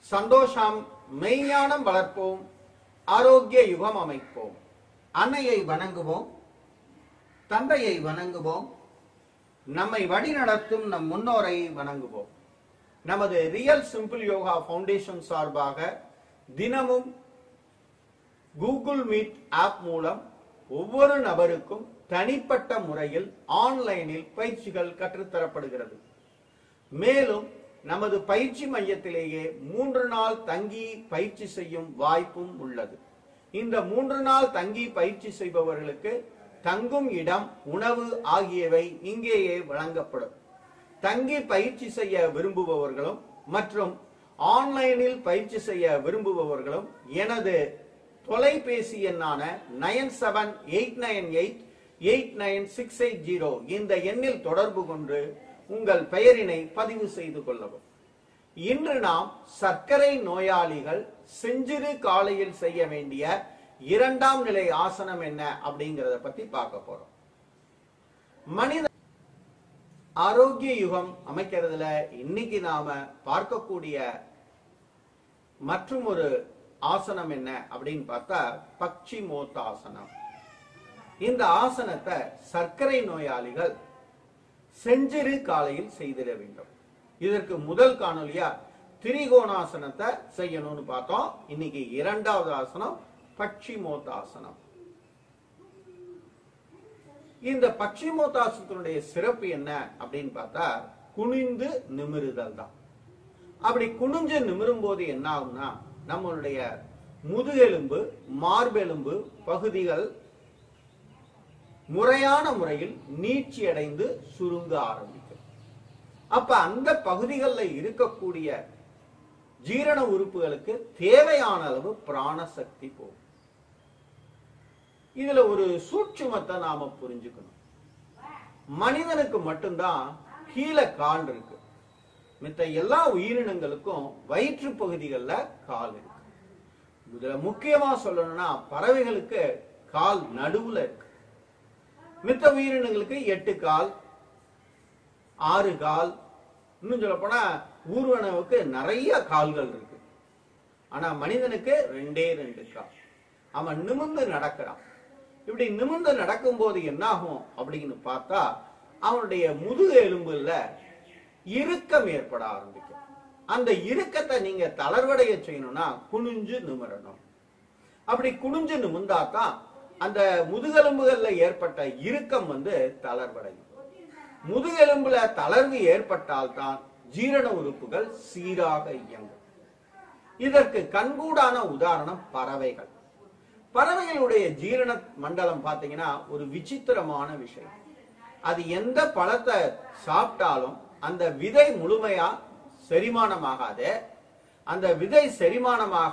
சந்தோஷம் மெய்ஞானம் வளர்ப்போம் ஆரோக்கிய யுகம் அமைப்போம் அன்னையை வணங்குவோம் தந்தையை வணங்குவோம் நம்மை வழிநடத்தும் நம் முன்னோரை வணங்குவோம் நமது ரியல் சிம்பிள் யோகா ஃபவுண்டேஷன் சார்பாக தினமும் கூகுள் மீட் ஆப் மூலம் ஒவ்வொரு நபருக்கும் தனிப்பட்ட முறையில் ஆன்லைனில் பயிற்சிகள் கற்றுத்தரப்படுகிறது மேலும் நமது பயிற்சி மையத்திலேயே மூன்று நாள் தங்கி பயிற்சி செய்யும் வாய்ப்பும் உள்ளது இந்த மூன்று நாள் தங்கி பயிற்சி செய்பவர்களுக்கு தங்கும் இடம் உணவு ஆகியவை இங்கேயே வழங்கப்படும் தங்கி பயிற்சி செய்ய விரும்புபவர்களும் மற்றும் ஆன்லைனில் பயிற்சி செய்ய விரும்புபவர்களும் எனது தொலைபேசி எண்ணான nine seven eight nine eight eight nine six eight zero இந்த எண்ணில் தொடர்பு கொண்டு உங்கள் பெயரினை பதிவு செய்து கொள்ளவும் இன்று நாம் சர்க்கரை நோயாளிகள் செஞ்சிறு காலையில் செய்ய வேண்டிய இரண்டாம் நிலை ஆசனம் என்ன அப்படிங்கறத பத்தி பார்க்க போறோம் மனித ஆரோக்கிய யுகம் அமைக்கிறதுல இன்னைக்கு நாம பார்க்கக்கூடிய மற்றும் ஒரு ஆசனம் என்ன அப்படின்னு பார்த்தா பக்ஷி மோத்தாசனம் இந்த ஆசனத்தை சர்க்கரை நோயாளிகள் செஞ்சிறு காலையில் செய்திட வேண்டும் இதற்கு முதல் காணொலியா திரிகோணாசனத்தை செய்யணும்னு பார்த்தோம் இன்னைக்கு இரண்டாவது ஆசனம் பட்சிமோத்தாசனம் இந்த பட்சிமோத்தாசனத்தினுடைய சிறப்பு என்ன அப்படின்னு பார்த்தா குனிந்து நிமிருதல் தான் அப்படி குனிஞ்சு நிமிரும் போது என்ன ஆகும்னா நம்மளுடைய முதுகெலும்பு மார்பெலும்பு பகுதிகள் முறையான முறையில் நீட்சி அடைந்து சுருங்க ஆரம்பிக்கும் அப்ப அந்த பகுதிகளில் இருக்கக்கூடிய ஜீரண உறுப்புகளுக்கு தேவையான அளவு பிராணசக்தி போகும் இதுல ஒரு சூட்சுமத்தை நாம புரிஞ்சுக்கணும் மனிதனுக்கு மட்டும்தான் கீழே கால் இருக்கு மித்த எல்லா உயிரினங்களுக்கும் வயிற்று பகுதிகளில் கால் இருக்கு இதுல முக்கியமா சொல்லணும்னா பறவைகளுக்கு கால் நடுவுல இருக்கு மித்த உயிரினங்களுக்கு எட்டு கால் ஆறு கால் இன்னும் சொல்ல போனா ஊர்வனவுக்கு நிறைய கால்கள் இருக்கு ஆனா மனிதனுக்கு ரெண்டே ரெண்டு கால் அவன் நிமிர்ந்து நடக்கிறான் இப்படி நிமிர்ந்து நடக்கும்போது என்னாகும் அப்படின்னு பார்த்தா அவனுடைய முதுகு எலும்புல இறுக்கம் ஏற்பட ஆரம்பிக்கும் அந்த இறுக்கத்தை நீங்க தளர்வடைய செய்யணும்னா குனிஞ்சு நிமிரணும் அப்படி குனிஞ்சு நிமிர்ந்தா தான் அந்த முதுகெலும்புகள்ல ஏற்பட்ட இறுக்கம் வந்து தளர்வடையும் முதுகெலும்புல தளர்வு ஏற்பட்டால் தான் ஜீரண உறுப்புகள் சீராக இயங்கும் இதற்கு கண்கூடான உதாரணம் பறவைகள் பறவைகளுடைய ஜீரண மண்டலம் பாத்தீங்கன்னா ஒரு விசித்திரமான விஷயம் அது எந்த பழத்தை சாப்பிட்டாலும் அந்த விதை முழுமையா செரிமானமாகாது அந்த விதை செரிமானமாக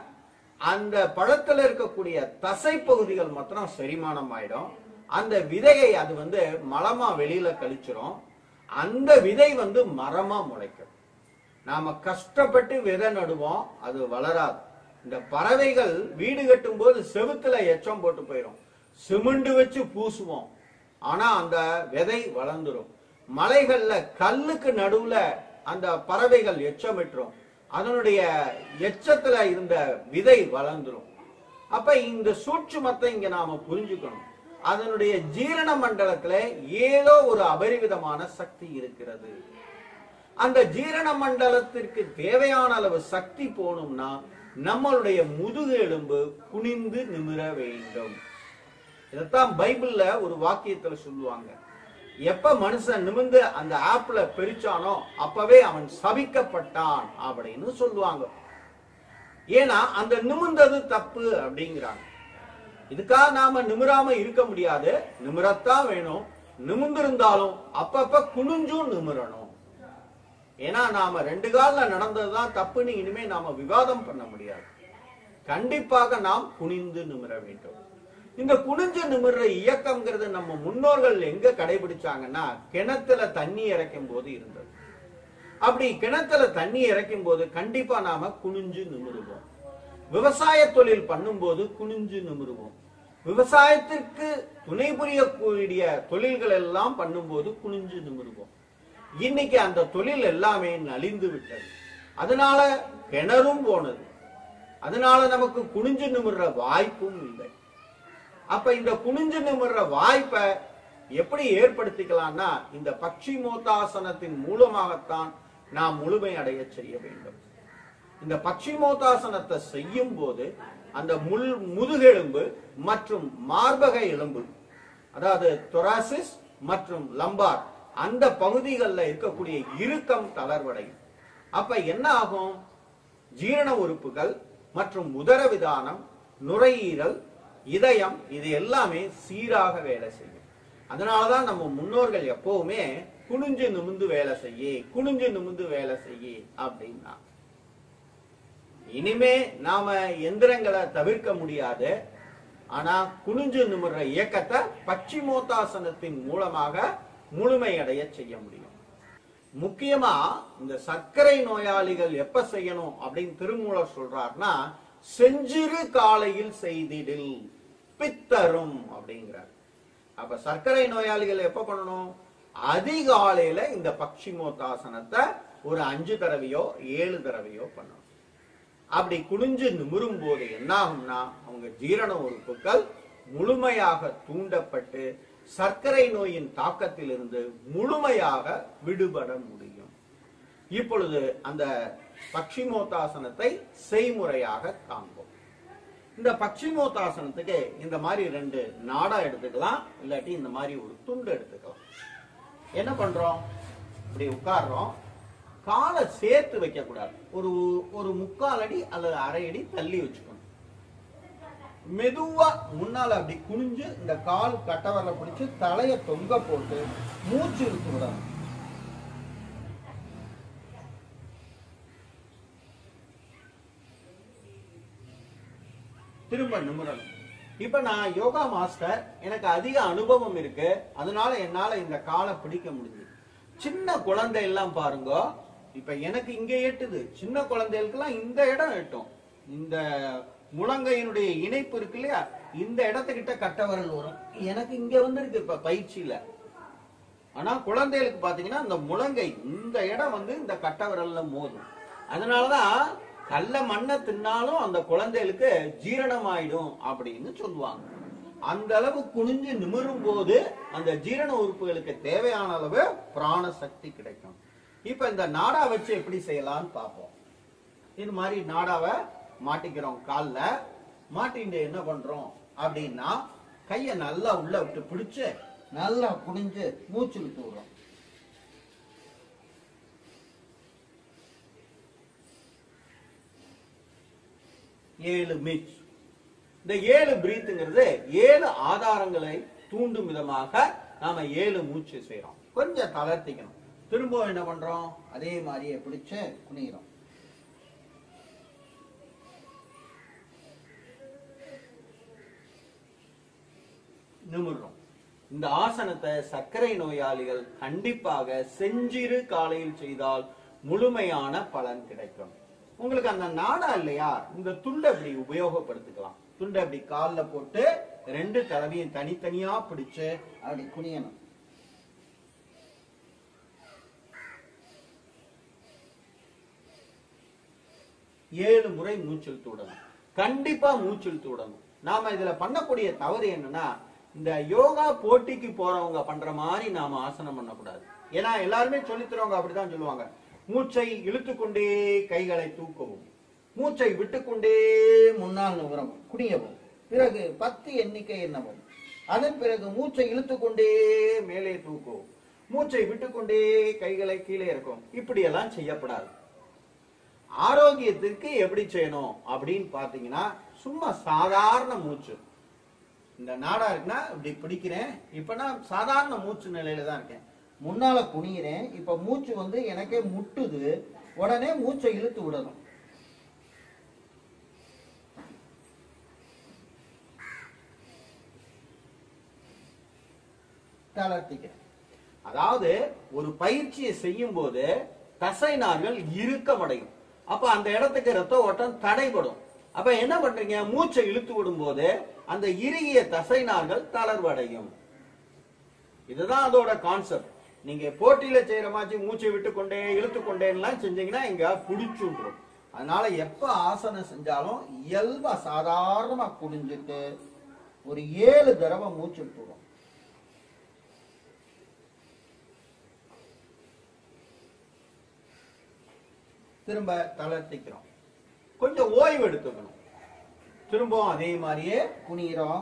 அந்த பழத்துல இருக்கக்கூடிய தசை பகுதிகள் மாத்திரம் செரிமானம் ஆயிடும் அந்த விதையை அது வந்து மலமா வெளியில கழிச்சிரும் அந்த விதை வந்து மரமா முளைக்கும் நாம கஷ்டப்பட்டு விதை நடுவோம் அது வளராது இந்த பறவைகள் வீடு கட்டும் போது செவுத்துல எச்சம் போட்டு போயிடும் சிமெண்ட் வச்சு பூசுவோம் ஆனா அந்த விதை வளர்ந்துரும் மலைகள்ல கல்லுக்கு நடுவுல அந்த பறவைகள் எச்சமிட்டுரும் அதனுடைய எச்சத்துல இருந்த விதை வளர்ந்துரும் அப்ப இந்த சூட்சுமத்தை இங்க நாம புரிஞ்சுக்கணும் அதனுடைய ஜீரண மண்டலத்துல ஏதோ ஒரு அபரிவிதமான சக்தி இருக்கிறது அந்த ஜீரண மண்டலத்திற்கு தேவையான அளவு சக்தி போகணும்னா நம்மளுடைய முதுகு எலும்பு குனிந்து நிமிர வேண்டும் இதைத்தான் பைபிள்ல ஒரு வாக்கியத்துல சொல்லுவாங்க எப்ப மனுஷன் நிமிர்ந்து அந்த ஆப்ல பிரிச்சானோ அப்பவே அவன் சபிக்கப்பட்டான் அப்படின்னு சொல்லுவாங்க ஏன்னா அந்த நிமிர்ந்தது தப்பு அப்படிங்கிறாங்க இதுக்காக நாம நிமிராம இருக்க முடியாது நிமிரத்தான் வேணும் நிமிர்ந்திருந்தாலும் அப்பப்ப குனிஞ்சும் நிமிரணும் ஏன்னா நாம ரெண்டு கால்ல நடந்ததுதான் தப்புன்னு இனிமே நாம விவாதம் பண்ண முடியாது கண்டிப்பாக நாம் குனிந்து நிமிர வேண்டும் இந்த குனிஞ்சு நிமிர்ற இயக்கம்ங்கிறது நம்ம முன்னோர்கள் எங்க கடைபிடிச்சாங்கன்னா கிணத்துல தண்ணி இறைக்கும் போது இருந்தது அப்படி கிணத்துல தண்ணி இறைக்கும் போது கண்டிப்பா நாம குனிஞ்சு நிமிருவோம் விவசாய தொழில் பண்ணும்போது குனிஞ்சு நிமிருவோம் விவசாயத்திற்கு துணை புரியக்கூடிய தொழில்கள் எல்லாம் பண்ணும்போது குனிஞ்சு நிமிருவோம் இன்னைக்கு அந்த தொழில் எல்லாமே நலிந்து விட்டது அதனால கிணறும் போனது அதனால நமக்கு குனிஞ்சு நிமிர்ற வாய்ப்பும் இல்லை அப்ப இந்த குனிஞ்சு நிமிர்ற வாய்ப்பை எப்படி ஏற்படுத்திக்கலாம்னா இந்த பட்சி மோத்தாசனத்தின் மூலமாகத்தான் நாம் முழுமை அடைய செய்ய வேண்டும் இந்த பட்சிமோத்தாசனத்தை செய்யும் போது அந்த முள் முதுகெலும்பு மற்றும் மார்பக எலும்பு அதாவது தொராசிஸ் மற்றும் லம்பார் அந்த பகுதிகளில் இருக்கக்கூடிய இறுக்கம் தளர்வடையும் அப்ப என்ன ஆகும் ஜீரண உறுப்புகள் மற்றும் உதரவிதானம் நுரையீரல் இதயம் இது எல்லாமே சீராக வேலை செய்யும் அதனாலதான் நம்ம முன்னோர்கள் எப்பவுமே குனிஞ்சு நிமிந்து வேலை செய்ய குனிஞ்சு நிமிந்து வேலை செய்ய அப்படின்னா இனிமே நாம எந்திரங்களை தவிர்க்க முடியாது ஆனா குனிஞ்சு நிமிர்ற இயக்கத்தை பச்சிமோத்தாசனத்தின் மூலமாக முழுமையடைய செய்ய முடியும் முக்கியமா இந்த சர்க்கரை நோயாளிகள் எப்ப செய்யணும் அப்படின்னு திருமூலர் சொல்றாருன்னா செஞ்சிறு காலையில் செய்திடில் பித்தரும் அப்படிங்கிறார் அப்ப சர்க்கரை நோயாளிகள் எப்ப பண்ணணும் அதிகாலையில இந்த பக்ஷிமோத்தாசனத்தை ஒரு அஞ்சு தடவையோ ஏழு தடவையோ பண்ணணும் அப்படி குனிஞ்சு நிமிரும் போது என்ன ஆகும்னா அவங்க ஜீரண உறுப்புகள் முழுமையாக தூண்டப்பட்டு சர்க்கரை நோயின் தாக்கத்திலிருந்து முழுமையாக விடுபட முடியும் இப்பொழுது அந்த பக்ஷிமோத்தாசனத்தை செய்முறையாக காண்போம் இந்த பக்ஷிமோத்தாசனத்துக்கு இந்த மாதிரி ரெண்டு நாடா எடுத்துக்கலாம் இல்லாட்டி இந்த மாதிரி ஒரு துண்டு எடுத்துக்கலாம் என்ன பண்றோம் இப்படி உட்கார்றோம் காலை சேர்த்து வைக்க கூடாது ஒரு ஒரு முக்கால் அடி அல்லது அரை அடி தள்ளி வச்சுக்கணும் மெதுவா முன்னால அப்படி குனிஞ்சு இந்த கால் கட்டவரல பிடிச்சு தலைய தொங்க போட்டு மூச்சு இழுத்து விடணும் திரும்ப நிமிரணும் இப்ப நான் யோகா மாஸ்டர் எனக்கு அதிக அனுபவம் இருக்கு அதனால என்னால இந்த காலை பிடிக்க முடியுது சின்ன குழந்தை எல்லாம் பாருங்க இப்ப எனக்கு இங்க எட்டுது சின்ன குழந்தைகளுக்கெல்லாம் இந்த இடம் எட்டும் இந்த முழங்கையினுடைய இணைப்பு இருக்கு இல்லையா இந்த இடத்துக்கிட்ட கட்டவரல் வரும் எனக்கு இங்க வந்திருக்கு இப்ப பயிற்சியில ஆனா குழந்தைகளுக்கு பாத்தீங்கன்னா இந்த முழங்கை இந்த இடம் வந்து இந்த கட்டவிரல்ல மோதும் அதனாலதான் கல்ல மண்ணை தின்னாலும் அந்த குழந்தைகளுக்கு ஜீரணம் ஆயிடும் அப்படின்னு சொல்லுவாங்க அந்த அளவு குனிஞ்சு நிமிரும் போது அந்த ஜீரண உறுப்புகளுக்கு தேவையான அளவு பிராண சக்தி கிடைக்கும் இப்ப இந்த நாடா வச்சு எப்படி செய்யலாம்னு பார்ப்போம் இது மாதிரி நாடாவை மாட்டிக்கிறோம் கால்ல மாட்டிட்டு என்ன பண்றோம் அப்படின்னா கைய நல்லா உள்ள விட்டு பிடிச்சு நல்லா குனிஞ்சு மூச்சு இழுத்து விடுறோம் ஏழு மீச் இந்த ஏழு பிரீத்துங்கிறது ஏழு ஆதாரங்களை தூண்டும் விதமாக நாம ஏழு மூச்சு செய்யறோம் கொஞ்சம் தளர்த்திக்கணும் திரும்ப என்ன பண்றோம் அதே மாதிரியே பிடிச்சு குனிகிறோம் நிமிர்றோம் இந்த ஆசனத்தை சர்க்கரை நோயாளிகள் கண்டிப்பாக செஞ்சிரு காலையில் செய்தால் முழுமையான பலன் கிடைக்கும் உங்களுக்கு அந்த நாடா இல்லையா இந்த துண்டை அப்படி உபயோகப்படுத்திக்கலாம் துண்டை அப்படி கால்ல போட்டு ரெண்டு தடவையும் தனித்தனியா பிடிச்சு அப்படி குனியணும் ஏழு முறை மூச்சில் தூடணும் கண்டிப்பா மூச்சில் தூடணும் நாம இதுல பண்ணக்கூடிய தவறு என்னன்னா இந்த யோகா போட்டிக்கு போறவங்க பண்ற மாதிரி நாம ஆசனம் பண்ணக்கூடாது ஏன்னா எல்லாருமே சொல்லித் தருவாங்க அப்படிதான் சொல்லுவாங்க மூச்சை இழுத்துக்கொண்டே கைகளை தூக்கவும் மூச்சை விட்டுக்கொண்டே முன்னால் நுகரவும் குனியவும் பிறகு பத்து எண்ணிக்கை எண்ணவும் அதன் பிறகு மூச்சை இழுத்துக்கொண்டே மேலே தூக்கவும் மூச்சை விட்டுக்கொண்டே கைகளை கீழே இறக்கும் இப்படி எல்லாம் செய்யப்படாது ஆரோக்கியத்திற்கு எப்படி செய்யணும் அப்படின்னு பாத்தீங்கன்னா சும்மா சாதாரண மூச்சு இந்த நாடா இருக்குன்னா இப்படி பிடிக்கிறேன் இப்ப நான் சாதாரண மூச்சு நிலையில தான் இருக்கேன் முன்னால குனிகிறேன் இப்ப மூச்சு வந்து எனக்கே முட்டுது உடனே மூச்சை இழுத்து விடணும் தளர்த்திக்கிறேன் அதாவது ஒரு பயிற்சியை செய்யும் போது தசை நார்கள் இறுக்கமடையும் அப்ப அந்த இடத்துக்கு ரத்த ஓட்டம் தடைபடும் அப்ப என்ன பண்றீங்க மூச்சை இழுத்து விடும் போது அந்த இறுகிய தசை நார்கள் தளர்வடையும் இதுதான் அதோட கான்செப்ட் நீங்க போட்டியில செய்யற மாதிரி மூச்சை விட்டு கொண்டே இழுத்து கொண்டேன்லாம் செஞ்சீங்கன்னா இங்க புடிச்சு விட்டுரும் அதனால எப்ப ஆசனம் செஞ்சாலும் இயல்பா சாதாரணமா குடிஞ்சிட்டு ஒரு ஏழு தடவை மூச்சு விட்டுரும் திரும்ப தளர்த்திக்கிறோம் கொஞ்சம் ஓய்வு எடுத்துக்கணும் திரும்பவும் அதே மாதிரியே குனிகிறோம்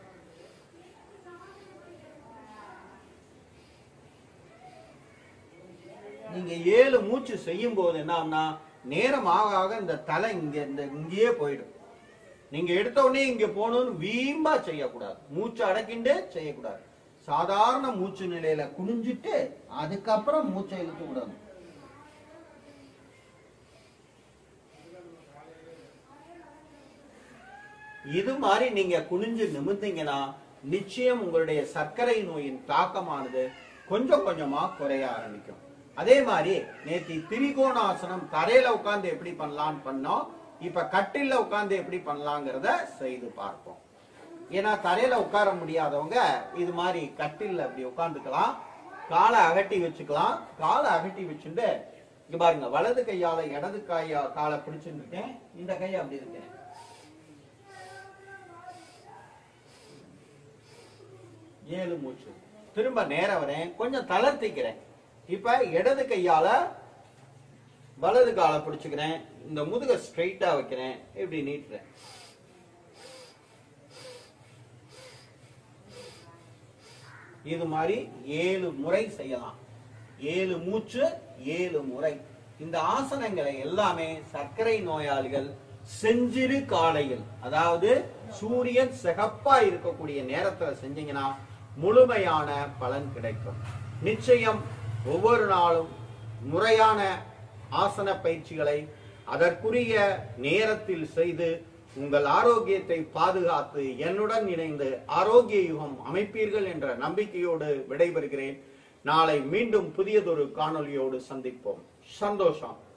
நீங்க ஏழு மூச்சு செய்யும் போது என்னன்னா நேரம் ஆக ஆக இந்த தலை இங்க இந்த இங்கேயே போயிடும் நீங்க எடுத்த உடனே இங்க போகணும்னு வீம்பா செய்யக்கூடாது மூச்சு அடக்கிண்டு செய்யக்கூடாது சாதாரண மூச்சு நிலையில குனிஞ்சிட்டு அதுக்கப்புறம் மூச்சை இழுத்து விடணும் இது மாதிரி நீங்க குனிஞ்சு நிமிர்ந்தீங்கன்னா நிச்சயம் உங்களுடைய சர்க்கரை நோயின் தாக்கமானது கொஞ்சம் கொஞ்சமா குறைய ஆரம்பிக்கும் அதே மாதிரி நேத்தி திரிகோணாசனம் தரையில உட்கார்ந்து எப்படி பண்ணலாம்னு பண்ணோம் இப்ப கட்டில்ல உட்கார்ந்து எப்படி பண்ணலாங்கிறத செய்து பார்ப்போம் ஏன்னா தரையில உட்கார முடியாதவங்க இது மாதிரி கட்டில்ல அப்படி உட்கார்ந்துக்கலாம் காலை அகட்டி வச்சுக்கலாம் காலை அகட்டி வச்சுட்டு இங்க பாருங்க வலது கையால இடது கையா காலை பிடிச்சுட்டு இருக்கேன் இந்த கையை அப்படி இருக்கேன் ஏழு மூச்சு திரும்ப நேரம் வரேன் கொஞ்சம் தளர்த்திக்கிறேன் இப்ப இடது கையால வலது காலை பிடிச்சுக்கிறேன் இந்த முதுக ஸ்ட்ரைட்டா வைக்கிறேன் இப்படி நீட்டுறேன் இது மாதிரி ஏழு முறை செய்யலாம் ஏழு மூச்சு ஏழு முறை இந்த ஆசனங்களை எல்லாமே சர்க்கரை நோயாளிகள் செஞ்சிரு காலையில் அதாவது சூரியன் சிகப்பா இருக்கக்கூடிய நேரத்துல செஞ்சீங்கன்னா முழுமையான பலன் கிடைக்கும் நிச்சயம் ஒவ்வொரு நாளும் முறையான ஆசன பயிற்சிகளை அதற்குரிய நேரத்தில் செய்து உங்கள் ஆரோக்கியத்தை பாதுகாத்து என்னுடன் இணைந்து ஆரோக்கிய யுகம் அமைப்பீர்கள் என்ற நம்பிக்கையோடு விடைபெறுகிறேன் நாளை மீண்டும் புதியதொரு காணொளியோடு சந்திப்போம் சந்தோஷம்